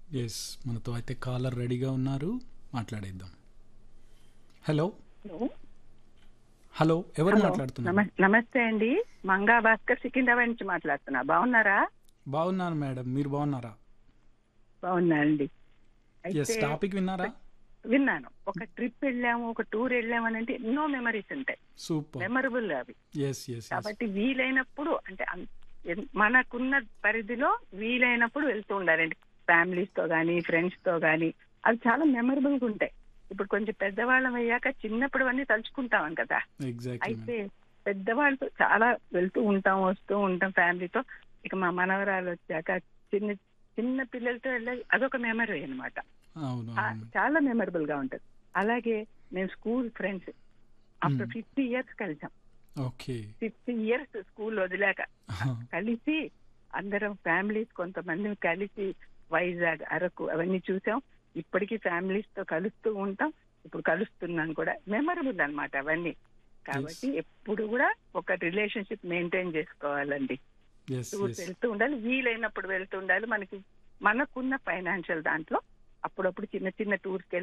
Yes మనతో అయితే caller రెడీగా ఉన్నారు మాట్లాడేద్దాం హలో హలో హలో ఎవరు హలో. మాట్లాడుతున్నారు నమ- నమస్తే అండి మంగా భాస్కర్ సికింద్రాబాద్ నుంచి మాట్లాడుతున్నా బాగున్నారా బాగున్నాను మేడం మీరు బాగున్నారా బాగున్నా అండి ఎస్ అయితే టాపిక్ విన్నారా విన్నాను ఒక ట్రిప్ వెళ్ళాము ఒక టూర్ వెళ్ళాము అని అంటే ఎన్నో మెమరీస్ ఉంటాయి సూపర్ మెమరబుల్ అవి ఎస్ ఎస్ కాబట్టి వీలైనప్పుడు అంటే అన్- ఎన్- మనకున్న పరిధిలో వీలైనప్పుడు వెళ్తూ ఉండాలండి ఫ్యామిలీస్ తో గానీ ఫ్రెండ్స్ తో గానీ అవి చాలా మెమరబుల్ గా ఉంటాయి ఇప్పుడు కొంచెం పెద్దవాళ్ళం అయ్యాక చిన్నప్పుడు అన్ని తలుచుకుంటాం కదా ఎగ్జాక్ట్లీ అయితే పెద్దవాళ్ళతో చాలా వెళ్తూ ఉంటాం వస్తూ ఉంటాం ఫ్యామిలీతో ఇక మా మనవరాలు వచ్చాక చిన్న చిన్న పిల్లలతో వెళ్ళేది అదొక మెమరీ అన్నమాట అవును ఆ, అవును చాలా మెమరబుల్ గా ఉంటది అలాగే మేము school friends after Hmm. Fifty years కలిసాం ఓకే ఫిఫ్టీ ఇయర్స్ స్కూల్ వదిలాక కలిసి అందరం ఫ్యామిలీస్ కొంతమంది కలిసి వైజాగ్ అరకు అవన్నీ చూసాం ఇప్పటికీ ఫ్యామిలీస్ తో కలుస్తూ ఉంటాం ఇప్పుడు కలుస్తున్నాం కూడా మెమరబుల్ అన్నమాట అవన్నీ కాబట్టి ఎప్పుడు కూడా ఒక రిలేషన్షిప్ మెయింటైన్ చేసుకోవాలండి ఎస్ టూర్స్ ఎస్ వెళ్తూ ఉండాలి వీలైనప్పుడు వెళ్తూ ఉండాలి మనకి మనకున్న ఫైనాన్షియల్ దాంట్లో అప్పుడప్పుడు చిన్న చిన్న టూర్స్కి